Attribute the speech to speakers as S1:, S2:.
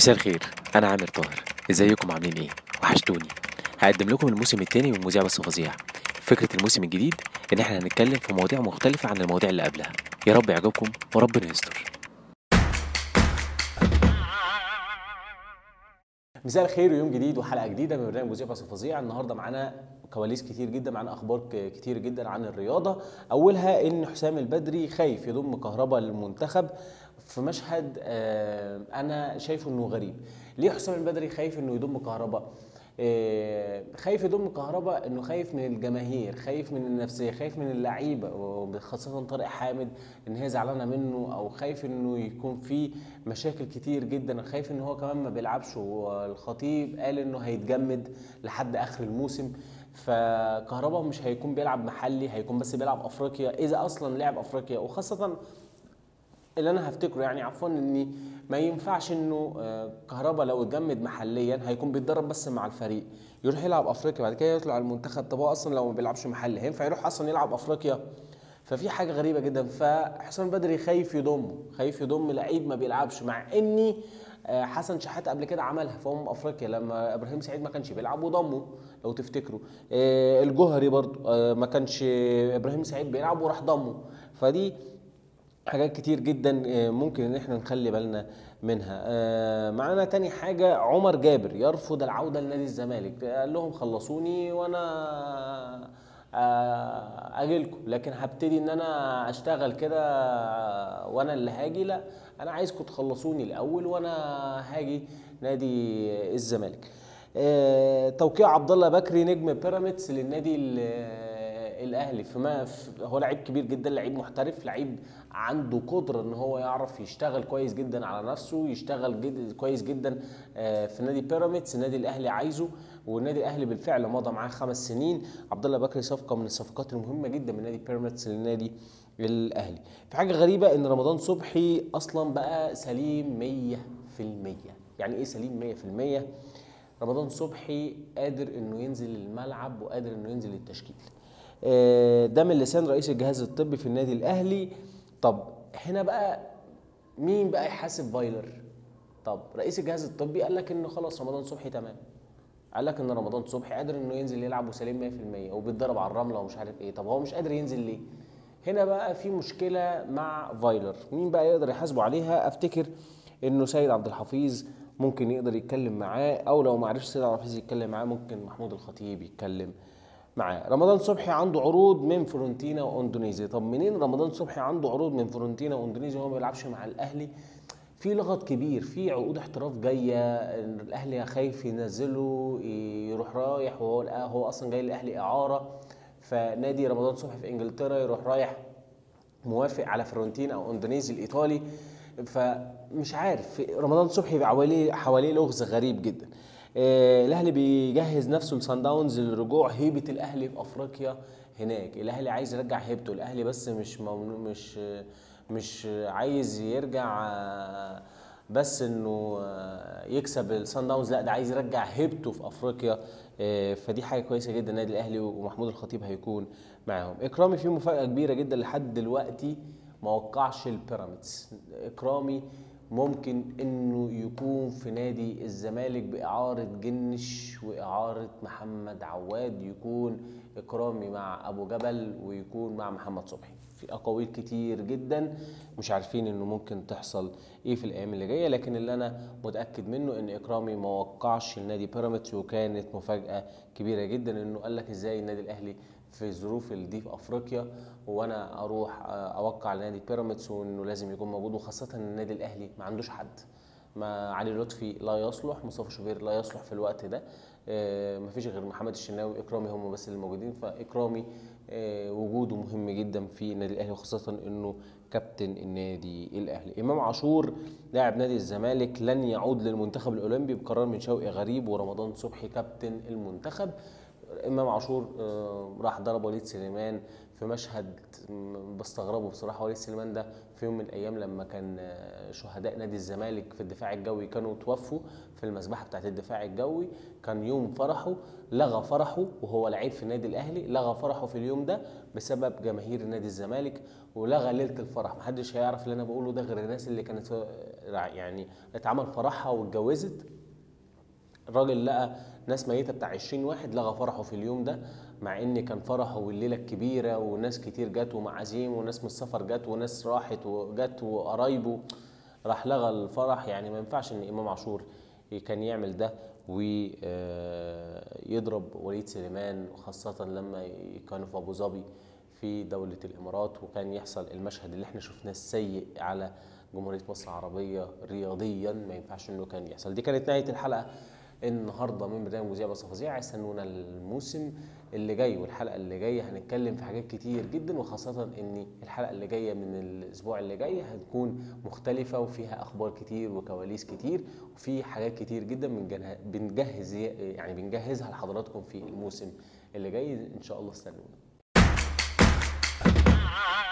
S1: مساء الخير انا عامر طاهر ازيكم عاملين ايه وحشتوني هقدم لكم الموسم التاني من مذيع بس فظيع فكرة الموسم الجديد ان احنا هنتكلم في مواضيع مختلفة عن المواضيع اللي قبلها يا رب يعجبكم وربنا يستر
S2: مساء الخير ويوم جديد وحلقه جديده من برنامج مذيع بس فظيع النهارده معانا كواليس كتير جدا معانا اخبار ك- كتير جدا عن الرياضه اولها ان حسام البدري خايف يضم كهربا للمنتخب في مشهد آه، انا شايفه انه غريب ليه حسام البدري خايف انه يضم كهربا آه، خايف يضم كهربا انه خايف من الجماهير خايف من النفسيه خايف من اللعيبه وخاصه طارق حامد ان هي زعلانه منه او خايف انه يكون في مشاكل كتير جدا خايف ان هو كمان ما بيلعبش والخطيب قال انه هيتجمد لحد اخر الموسم فكهربا مش هيكون بيلعب محلي هيكون بس بيلعب افريقيا اذا اصلا لعب افريقيا وخاصه اللي انا هفتكره يعني عفوا اني ما ينفعش انه آه، كهربا لو اتجمد محليا هيكون بيتدرب بس مع الفريق يروح يلعب افريقيا بعد كده يطلع المنتخب طب هو اصلا لو ما بيلعبش محلي هينفع يروح اصلا يلعب افريقيا ففي حاجه غريبه جدا فحسام بدري خايف يضمه خايف يضم لعيب ما بيلعبش مع اني آه، حسن شحات قبل كده عملها في امم افريقيا لما ابراهيم سعيد ما كانش بيلعب وضمه لو تفتكروا آه، الجوهري برضو آه، ما كانش ابراهيم سعيد بيلعب وراح ضمه فدي حاجات كتير جدا آه، ممكن ان احنا نخلي بالنا منها آه، معانا تاني حاجة عمر جابر يرفض العودة لنادي الزمالك قال لهم خلصوني وانا آه، اجيلكم لكن هبتدي ان انا اشتغل كده وانا اللي هاجي لا انا عايزكم تخلصوني الاول وانا هاجي نادي الزمالك آه، توقيع عبد الله بكري نجم بيراميدز للنادي ال- الاهلي فما في- هو لعيب كبير جدا لعيب محترف لعيب عنده قدره ان هو يعرف يشتغل كويس جدا على نفسه يشتغل جد كويس جدا آه، في نادي بيراميدز النادي الاهلي عايزه والنادي الاهلي بالفعل مضى معاه خمس سنين عبد الله بكري صفقه من الصفقات المهمه جدا من نادي بيراميدز للنادي الاهلي في حاجه غريبه ان رمضان صبحي اصلا بقى سليم 100% يعني ايه سليم 100% رمضان صبحي قادر انه ينزل الملعب وقادر انه ينزل التشكيل آه، ده من لسان رئيس الجهاز الطبي في النادي الاهلي طب هنا بقى مين بقى يحاسب فايلر طب رئيس الجهاز الطبي قال لك انه خلاص رمضان صبحي تمام قال لك ان رمضان صبحي قادر انه ينزل يلعب وسليم 100% وبيتدرب على الرمله ومش عارف ايه طب هو مش قادر ينزل ليه هنا بقى في مشكله مع فايلر مين بقى يقدر يحاسبه عليها افتكر انه سيد عبد الحفيظ ممكن يقدر يتكلم معاه او لو ما عرفش سيد عبد الحفيظ يتكلم معاه ممكن محمود الخطيب يتكلم معاه رمضان صبحي عنده عروض من فورنتينا واندونيسيا طب منين رمضان صبحي عنده عروض من فورنتينا واندونيسيا وهو ما بيلعبش مع الاهلي في لغط كبير في عقود احتراف جايه إن الاهلي خايف ينزله يروح رايح وهو هو اصلا جاي الاهلي اعاره فنادي رمضان صبحي في انجلترا يروح رايح موافق على فرونتينا او اندونيسي الايطالي فمش عارف رمضان صبحي حواليه حواليه لغز غريب جدا آه، الاهلي بيجهز نفسه لسان داونز لرجوع هيبه الاهلي في افريقيا هناك الاهلي عايز يرجع هيبته الاهلي بس مش ممنوع مش مش عايز يرجع آه، بس انه آه، يكسب السان داونز لا ده عايز يرجع هيبته في افريقيا آه، فدي حاجه كويسه جدا النادي الاهلي ومحمود الخطيب هيكون معاهم اكرامي فيه مفاجاه كبيره جدا لحد دلوقتي ما وقعش البيراميدز اكرامي ممكن انه يكون في نادي الزمالك باعاره جنش واعاره محمد عواد يكون اكرامي مع ابو جبل ويكون مع محمد صبحي في اقاويل كتير جدا مش عارفين انه ممكن تحصل ايه في الايام اللي جايه لكن اللي انا متاكد منه ان اكرامي ما وقعش النادي بيراميدز وكانت مفاجاه كبيره جدا انه قال لك ازاي النادي الاهلي في الظروف اللي دي في افريقيا وانا اروح اوقع لنادي بيراميدز وانه لازم يكون موجود وخاصه ان النادي الاهلي ما عندوش حد ما علي لطفي لا يصلح مصطفى شوبير لا يصلح في الوقت ده آه، مفيش غير محمد الشناوي اكرامي هم بس اللي موجودين فاكرامي آه، وجوده مهم جدا في النادي الاهلي وخاصه انه كابتن النادي الاهلي امام عاشور لاعب نادي الزمالك لن يعود للمنتخب الاولمبي بقرار من شوقي غريب ورمضان صبحي كابتن المنتخب امام عاشور آه، راح ضرب وليد سليمان في مشهد م- بستغربه بصراحه وليد سليمان ده في يوم من الايام لما كان آه، شهداء نادي الزمالك في الدفاع الجوي كانوا توفوا في المذبحه بتاعت الدفاع الجوي كان يوم فرحه لغى فرحه وهو لعيب في النادي الاهلي لغى فرحه في اليوم ده بسبب جماهير نادي الزمالك ولغى ليله الفرح محدش هيعرف اللي انا بقوله ده غير الناس اللي كانت آه، يعني اتعمل فرحها واتجوزت الراجل لقى ناس ميتة بتاع 20 واحد لغى فرحه في اليوم ده مع ان كان فرحه والليله الكبيره وناس كتير جت ومعازيم وناس من السفر جت وناس راحت وجت وقرايبه راح لغى الفرح يعني ما ينفعش ان امام عاشور كان يعمل ده ويضرب وليد سليمان وخاصة لما كانوا في أبو ظبي في دولة الإمارات وكان يحصل المشهد اللي احنا شفناه السيء على جمهورية مصر العربية رياضيا ما ينفعش انه كان يحصل دي كانت نهاية الحلقة النهارده من برنامج مذيع بس فظيع استنونا الموسم اللي جاي والحلقه اللي جايه هنتكلم في حاجات كتير جدا وخاصه ان الحلقه اللي جايه من الاسبوع اللي جاي هتكون مختلفه وفيها اخبار كتير وكواليس كتير وفي حاجات كتير جدا بنجه- بنجهز يعني بنجهزها لحضراتكم في الموسم اللي جاي ان شاء الله استنونا